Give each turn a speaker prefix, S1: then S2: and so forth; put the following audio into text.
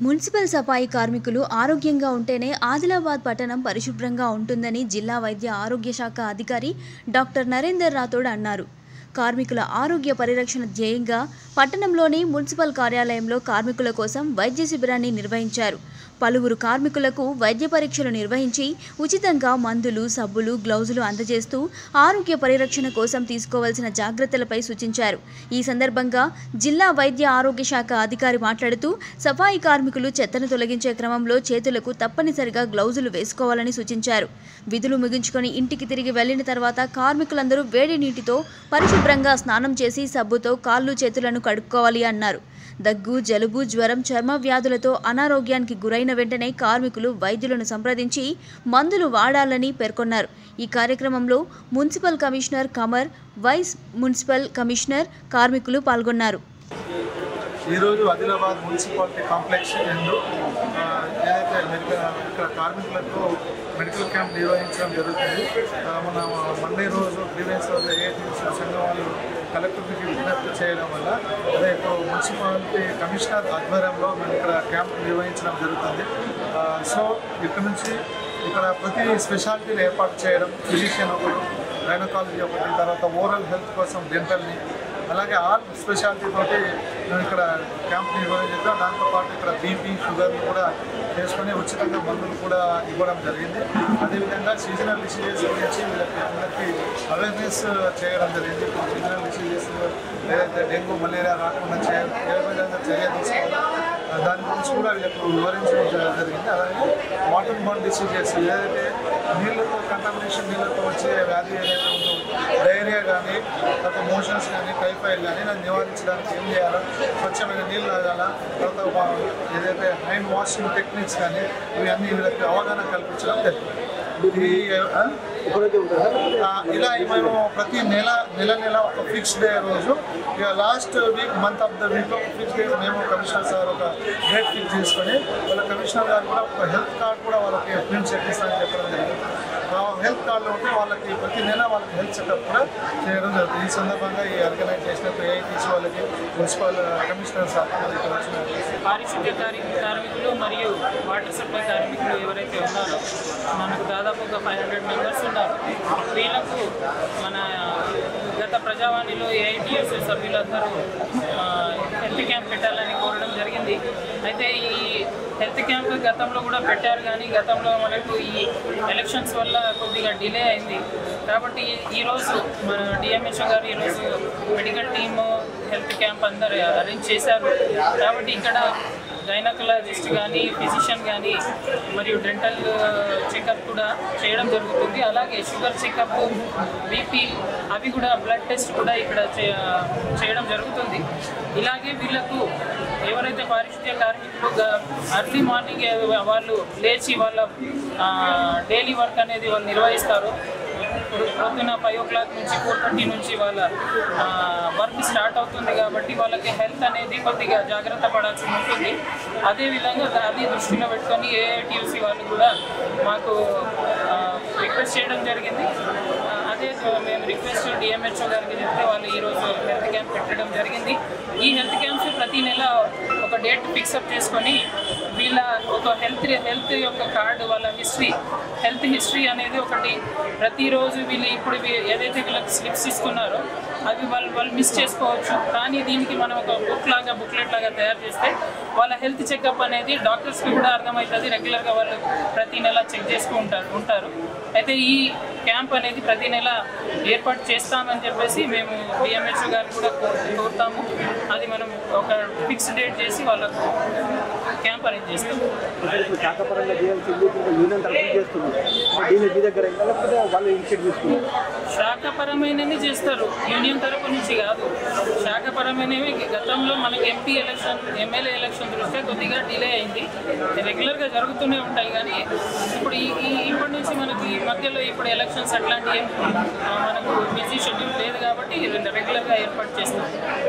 S1: municipal సఫాయి కార్మికులు ఆరోగ్యంగా ఉంటేనే ఆదిలాబాద్ పట్టణం పరిశుభ్రంగా ఉంటుందని జిల్లా వైద్య ఆరోగ్య శాఖ అధికారి డాక్టర్ నరేందర్ రాథోడ్ అన్నారు కార్మికుల ఆరోగ్య పరిరక్షణ ధ్యేయంగా పట్టణంలోని మున్సిపల్ కార్యాలయంలో కార్మికుల కోసం వైద్య శిబిరాన్ని నిర్వహించారు పలువురు కార్మికులకు వైద్య పరీక్షలు నిర్వహించి ఉచితంగా మందులు సబ్బులు గ్లౌజులు అందజేస్తూ ఆరోగ్య పరిరక్షణ కోసం తీసుకోవాల్సిన జాగ్రత్తలపై సూచించారు ఈ సందర్భంగా జిల్లా వైద్య ఆరోగ్య శాఖ అధికారి మాట్లాడుతూ సఫాయి కార్మికులు చెత్తను తొలగించే క్రమంలో చేతులకు తప్పనిసరిగా గ్లౌజులు వేసుకోవాలని సూచించారు విధులు ముగించుకొని ఇంటికి తిరిగి వెళ్లిన తర్వాత కార్మికులందరూ వేడి నీటితో పరిశుభ్రంగా స్నానం చేసి సబ్బుతో కాళ్ళు చేతులను కడుక్కోవాలి అన్నారు దగ్గు జలుబు జ్వరం చర్మ వ్యాధులతో అనారోగ్యానికి గురైన వెంటనే కార్మికులు వైద్యులను సంప్రదించి మందులు వాడాలని పేర్కొన్నారు ఈ కార్యక్రమంలో municipal commissioner Qamar vice municipal commissioner కార్మికులు పాల్గొన్నారు
S2: ఈరోజు ఆదిలాబాద్ మున్సిపాలిటీ కాంప్లెక్స్ ఎందు ఆ, ఏదైతే మెడికల్ ఇక్కడ కార్మికులకు మెడికల్ క్యాంప్ నిర్వహించడం జరుగుతుంది ఆ, మన మండే రోజు గ్రీవెన్స్ రోజు ఏఐటీసీ సంఘం వాళ్ళు కలెక్టర్కి విజ్ఞప్తి చేయడం వల్ల అదే ఇప్పుడు మున్సిపాలిటీ కమిషనర్ ఆధ్వర్యంలో మేము ఇక్కడ క్యాంప్ నిర్వహించడం జరుగుతుంది ఆ, సో ఇక్కడ నుంచి ఇక్కడ ప్రతి స్పెషాలిటీలు ఏర్పాటు చేయడం ఫిజిషియన్ ఒకరు గైనకాలజీ ఒకటి తర్వాత ఓరల్ హెల్త్ కోసం డెంటల్ని అలాగే ఆల్ స్పెషాలిటీ తోటి మేము ఇక్కడ క్యాంప్ నిర్వహించాం దాంతోపాటు ఇక్కడ బీపీ షుగర్లు కూడా చేసుకొని ఉచితంగా మందులు కూడా ఇవ్వడం జరిగింది అదేవిధంగా సీజనల్ డిసీజెస్ గురించి వీళ్ళకి అందరికీ అవేర్నెస్ చేయడం జరిగింది ఇప్పుడు సీజనల్ డిసీజెస్ ఏదైతే డెంగ్యూ మలేరియా రాకుండా చే ఏ విధంగా చర్య తీసుకోవాలి ఆ, దాని గురించి కూడా వీళ్ళకు వివరించడం జ- జరిగింది అలాగే వాటర్ బాన్ డిసీజెస్ ఏదైతే నీళ్ళతో కంటామినేషన్ నీళ్ళతో వచ్చే వ్యాధి ఏదైతే ఉందో డైరియా కానీ తర్వాత మోషన్స్ కానీ టైఫాయిడ్ కానీ దాన్ని నివారించడానికి ఏం చేయాలో స్వచ్ఛమైన నీళ్ళు తాగాల తర్వాత వా- ఏదైతే హ్యాండ్ వాషింగ్ టెక్నిక్స్ కానీ ఇవన్నీ వీళ్ళకి అవగాహన కల్పించడం జరిగింది ఈ ఆ, ఆ, ఇలా మేము ప్రతి నెల నెల నెల ఒక ఫిక్స్ డే రోజు ఇక last week month of the week ఒక ఫిక్స్ డే మేము కమిషనర్ సార్ ఒక డేట్ ఫిక్స్ చేసుకొని వాళ్ళ కమిషనర్ గారు కూడా ఒక హెల్త్ కార్డ్ కూడా వాళ్ళకి ప్రింట్ చేపిస్తారని చెప్పడం జరిగింది ఆ హెల్త్ కార్డులో ఉంటే వాళ్ళకి ప్రతి నెల వాళ్ళకి హెల్త్ చెకప్ కూడా చేయడం జరుగుతుంది ఈ సందర్భంగా ఈ ఆర్గనైజ్ చేసినట్టు ఏఐటీసీ వాళ్ళకి మున్సిపల్ కమిషనర్ సార్ మరి ఇక్కడ వచ్చిన
S3: పారిశుద్ధ్య కార్మి కార్మికులు మరియు వాటర్ సప్లై కార్మికులు ఎవరైతే ఉన్నారో మనకు దాదాపు ఒక ఫైవ్ హండ్రెడ్ మెంబర్స్ ఉన్నారు వీళ్ళకు మన గత ప్రజావాణిలో ఏఐటిఎస్ సభ్యులందరూ ఆ, హెల్త్ క్యాంప్ పెట్టాలని కోరడం జరిగింది అయితే ఈ హెల్త్ క్యాంప్ గతంలో కూడా పెట్టారు కానీ గతంలో మనకు ఈ ఎలక్షన్స్ వల్ల కొద్దిగా డిలే అయింది కాబట్టి ఈ- ఈరోజు మన డిఎంహెచ్ఓ గారు ఈరోజు మెడికల్ టీము హెల్త్ క్యాంప్ అందరు అరేంజ్ చేశారు కాబట్టి ఇక్కడ గైనకలాజిస్ట్ కానీ ఫిజిషియన్ కానీ మరియు డెంటల్ చెకప్ కూడా చేయడం జరుగుతుంది అలాగే షుగర్ చెకప్ బీపీ అవి కూడా బ్లడ్ టెస్ట్ కూడా ఇక్కడ చే- చేయడం జరుగుతుంది ఇలాగే వీళ్ళకు ఎవరైతే పారిశుద్ధ్య కార్మికులు అర్లీ మార్నింగ్ వాళ్ళు లేచి వాళ్ళ డైలీ వర్క్ అనేది వాళ్ళు నిర్వహిస్తారు పొద్దున ఫైవ్ ఓ క్లాక్ నుంచి ఫోర్ థర్టీ నుంచి వాళ్ళ వర్క్ స్టార్ట్ అవుతుంది కాబట్టి వాళ్ళకి హెల్త్ అనేది కొద్దిగా జాగ్రత్త పడాల్సి ఉంటుంది అదేవిధంగా అది దృష్టిలో పెట్టుకొని ఏఐటియూసీ వాళ్ళు కూడా మాకు రిక్వెస్ట్ చేయడం జరిగింది ఆ, అదే మేము రిక్వెస్ట్ డిఎంహెచ్ఓ గారికి చెప్తే వాళ్ళు ఈరోజు హెల్త్ క్యాంప్ పెట్టడం జరిగింది ఈ హెల్త్ క్యాంప్స్ ప్రతి నెల ఒక డేట్ ఫిక్సప్ చేసుకొని వీళ్ళ ఒక హెల్త్ హెల్త్ యొక్క కార్డు వాళ్ళ హిస్టరీ హెల్త్ హిస్టరీ అనేది ఒకటి ప్రతిరోజు వీళ్ళు ఇప్పుడు వీ- ఏదైతే వీళ్ళకి స్లిప్స్ ఇస్తున్నారో అవి వాళ్ళు వాళ్ళు మిస్ చేసుకోవచ్చు కానీ దీనికి మనం ఒక బుక్ లాగా బుక్లెట్ లాగా తయారు చేస్తే వాళ్ళ హెల్త్ చెకప్ అనేది డాక్టర్స్కి కూడా అర్థమవుతుంది రెగ్యులర్గా వాళ్ళు ప్రతి నెల చెక్ చేసుకుంటారు ఉంటారు ఉంటారు అయితే ఈ క్యాంప్ అనేది ప్రతి నెల ఏర్పాటు చేస్తామని చెప్పేసి మేము డిఎంహెచ్ఓ గారిని కూడా కో- కోరుతాము అది మనం ఒక ఫిక్స్ డేట్ చేసి వాళ్ళకు క్యాంప్ అరేంజ్ చేస్తాం
S4: అంటే ఇప్పుడు శాఖపరంగా చేయాల్సింది ఇప్పుడు యూనియన్ తరఫున చేస్తున్నారు అంటే దీని మీ దగ్గర అయిందా లేకపోతే వాళ్ళు ఇనిషియేట్ తీసుకున్నారు
S3: శాఖపరమైనవి చేస్తారు యూనియన్ తరపు నుంచి కాదు శాఖపరమైనవి గతంలో మనకి ఎంపీ ఎలక్షన్ ఎమ్మెల్యే ఎలక్షన్ దృష్ట్యా కొద్దిగా డిలే అయింది రెగ్యులర్గా జరుగుతూనే ఉంటాయి కానీ ఇప్పుడు ఈ ఈ- ఇప్పటి నుంచి మనకి ఈ మధ్యలో ఇప్పుడు ఎలక్షన్స్ అట్లాంటివి ఏం, ఆ, మనకు బిజీ షెడ్యూల్ లేదు కాబట్టి రెగ్యులర్గా ఏర్పాటు చేస్తాం